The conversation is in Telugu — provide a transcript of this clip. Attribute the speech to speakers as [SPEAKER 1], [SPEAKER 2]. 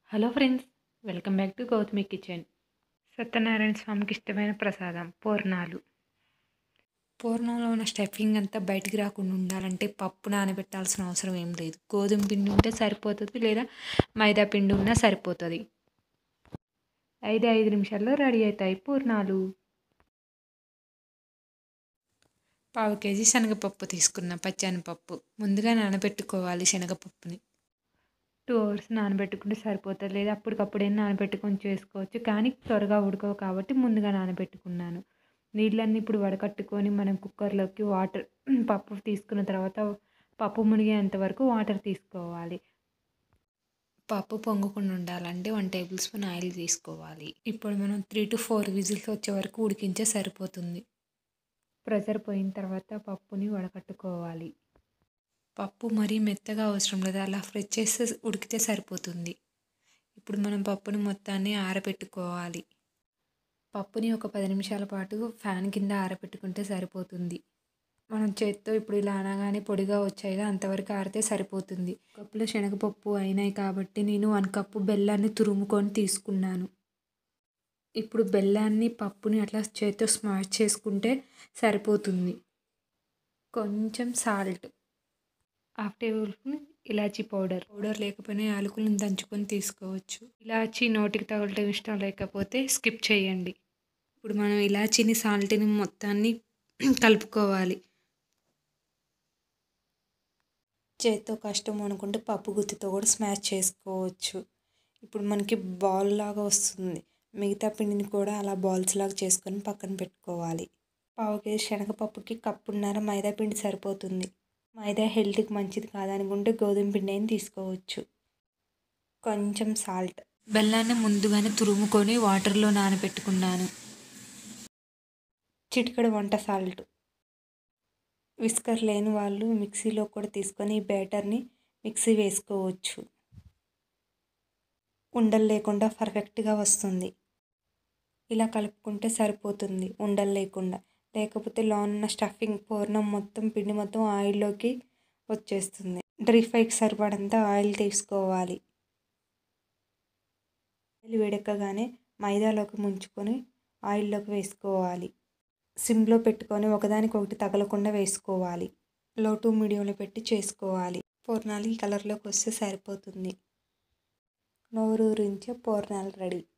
[SPEAKER 1] hello friends welcome back to Gautami kitchen Satyanarayana స్వామికి ఇష్టమైన ప్రసాదం పూర్ణాలు పూర్ణంలో ఉన్న స్టఫింగ్ అంతా బయటికి రాకుండా ఉండాలంటే పప్పు నానబెట్టాల్సిన అవసరం ఏం లేదు గోధుమ పిండి ఉంటే సరిపోతుంది లేదా మైదా పిండి ఉన్నా సరిపోతుంది ఐదు ఐదు నిమిషాల్లో రెడీ అవుతాయి పూర్ణాలు పావు కేజీ శనగపప్పు తీసుకున్న పచ్చనిపప్పు ముందుగా నానబెట్టుకోవాలి శనగపప్పుని టూ అవర్స్ నానబెట్టుకుంటే సరిపోతుంది లేదా అప్పటికప్పుడైనా నానబెట్టుకొని చేసుకోవచ్చు కానీ త్వరగా ఉడకవు కాబట్టి ముందుగా నానబెట్టుకున్నాను నీళ్ళన్నీ ఇప్పుడు వడకట్టుకొని మనం కుక్కర్లోకి వాటర్ పప్పు తీసుకున్న తర్వాత పప్పు మునిగేంత వరకు వాటర్ తీసుకోవాలి పప్పు పొంగకుండా ఉండాలంటే వన్ టేబుల్ స్పూన్ ఆయిల్ తీసుకోవాలి ఇప్పుడు మనం త్రీ టు ఫోర్ విజిల్స్ వచ్చే వరకు ఉడికించే సరిపోతుంది ప్రెషర్ పోయిన తర్వాత పప్పుని వడకట్టుకోవాలి పప్పు మరీ మెత్తగా అవసరం లేదు అలా ఫ్రై చేస్తే ఉడికితే సరిపోతుంది ఇప్పుడు మనం పప్పుని మొత్తాన్ని ఆరబెట్టుకోవాలి పప్పుని ఒక పది నిమిషాల పాటు ఫ్యాన్ కింద ఆరబెట్టుకుంటే సరిపోతుంది మనం చేత్తో ఇప్పుడు ఇలా అనగానే పొడిగా వచ్చాయిగా అంతవరకు ఆరితే సరిపోతుంది కప్పులో శనగపప్పు అయినాయి కాబట్టి నేను వన్ కప్పు బెల్లాన్ని తురుముకొని తీసుకున్నాను ఇప్పుడు బెల్లాన్ని పప్పుని అట్లా చేత్తో స్మాష్ చేసుకుంటే సరిపోతుంది కొంచెం సాల్ట్ హాఫ్ టేబుల్ స్పూన్ ఇలాచీ పౌడర్ పౌడర్ లేకపోయినా యాలకులను దంచుకొని తీసుకోవచ్చు ఇలాచీ నోటికి తగలటం ఇష్టం లేకపోతే స్కిప్ చేయండి ఇప్పుడు మనం ఇలాచీని సాల్ట్ని మొత్తాన్ని కలుపుకోవాలి చేత్తో కష్టం అనుకుంటే పప్పు గుత్తితో కూడా స్మాష్ చేసుకోవచ్చు ఇప్పుడు మనకి బాల్ లాగా వస్తుంది మిగతా పిండిని కూడా అలా బాల్స్ లాగా చేసుకొని పక్కన పెట్టుకోవాలి పావు కేజీ శనగపప్పుకి కప్పున్నర మైదా పిండి సరిపోతుంది మైదా హెల్త్కి మంచిది కాదనుకుంటే గోధుమ పిండి అయినా తీసుకోవచ్చు కొంచెం సాల్ట్ బెల్లాన్ని ముందుగానే తురుముకొని వాటర్లో నానబెట్టుకున్నాను చిటికడు వంట సాల్ట్ విస్కర్ లేని వాళ్ళు మిక్సీలో కూడా తీసుకొని ఈ బ్యాటర్ని మిక్సీ వేసుకోవచ్చు ఉండలు లేకుండా పర్ఫెక్ట్గా వస్తుంది ఇలా కలుపుకుంటే సరిపోతుంది ఉండలు లేకుండా లేకపోతే లోనున్న స్టఫింగ్ పూర్ణం మొత్తం పిండి మొత్తం ఆయిల్లోకి వచ్చేస్తుంది డ్రీ ఫ్రైకి సరిపడంత ఆయిల్ తీసుకోవాలి ఆయిల్ వేడెక్కగానే మైదాలోకి ముంచుకొని ఆయిల్లోకి వేసుకోవాలి సిమ్లో పెట్టుకొని ఒకదానికొకటి తగలకుండా వేసుకోవాలి లో టు మీడియంలో పెట్టి చేసుకోవాలి పూర్ణాలు ఈ కలర్లోకి వస్తే సరిపోతుంది నోరూరించే పూర్ణాలు రెడీ